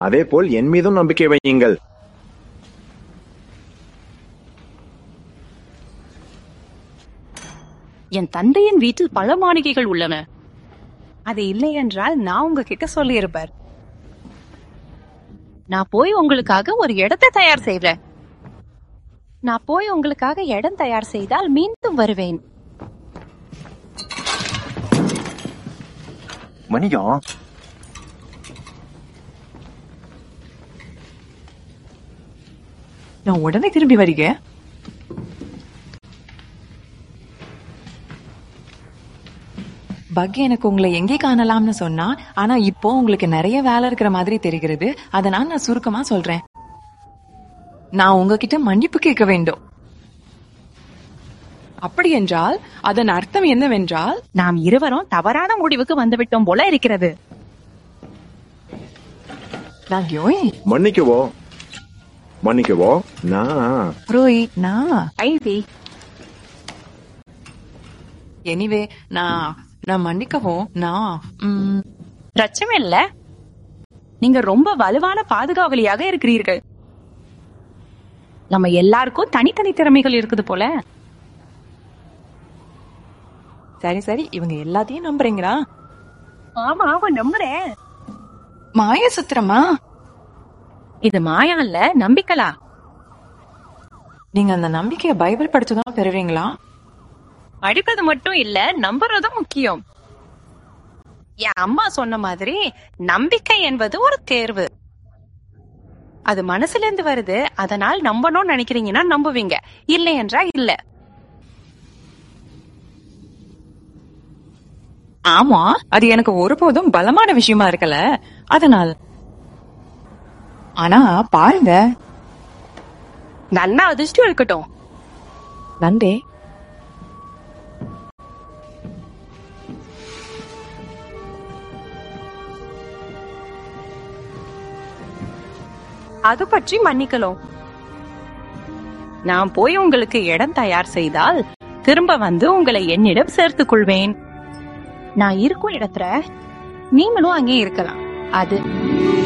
அதேபோல் என் மீதும் நம்பிக்கை வையுங்கள் என் தந்தையின் வீட்டில் பல மாளிகைகள் உள்ளன அது இல்லை என்றால் நான் உங்ககிட்ட சொல்லியிருப்பார் நான் போய் உங்களுக்காக ஒரு இடத்தை தயார் செய்றேன் நான் போய் உங்களுக்காக இடம் தயார் செய்தால் மீண்டும் வருவேன் வணிகம் நான் உடனே திரும்பி வருகிறேன் பக் எனக்கு உங்களை எங்கே காணலாம்னு சொன்னா ஆனா இப்போ உங்களுக்கு நிறைய வேலை இருக்கிற மாதிரி தெரிகிறது அதனால நான் சுருக்கமா சொல்றேன் நான் உங்ககிட்ட மன்னிப்பு கேட்க வேண்டும் அப்படி என்றால் அதன் அர்த்தம் என்னவென்றால் நாம் இருவரும் தவறான முடிவுக்கு வந்துவிட்டோம் போல இருக்கிறது நான் யோய் மன்னிக்கவோ மன்னிக்கவோ நான் ரோய் நான் ஐவி எனிவே நான் நான் மன்னிக்கவும் நான் ம், பிரச்சனை இல்ல நீங்க ரொம்ப வலுவான பாதுகாவலியாக இருக்கிறீர்கள் நம்ம எல்லாருக்கும் தனித்தனி திறமைகள் இருக்குது போல சரி சரி இவங்க எல்லாத்தையும் நம்புறீங்களா ஆமா ஆமா நம்புறேன் மாய சுத்திரமா இது மாயா இல்ல நம்பிக்கலா நீங்க அந்த நம்பிக்கைய பைபிள் படிச்சுதான் பெறுவீங்களா படிப்பது மட்டும் இல்ல நம்புறதும் முக்கியம் என் அம்மா சொன்ன மாதிரி நம்பிக்கை என்பது ஒரு தேர்வு அது மனசுல இருந்து வருது அதனால் நம்பணும்னு நினைக்கிறீங்கன்னா நம்புவீங்க இல்லை என்றா இல்ல ஆமா அது எனக்கு ஒருபோதும் பலமான விஷயமா இருக்கல அதனால் ஆனா பாருங்க நல்லா அதிர்ஷ்டம் இருக்கட்டும் நன்றே அது பற்றி மன்னிக்கலாம் நான் போய் உங்களுக்கு இடம் தயார் செய்தால் திரும்ப வந்து உங்களை என்னிடம் சேர்த்துக் கொள்வேன் நான் இருக்கும் இடத்துல நீங்களும் அங்கே இருக்கலாம் அது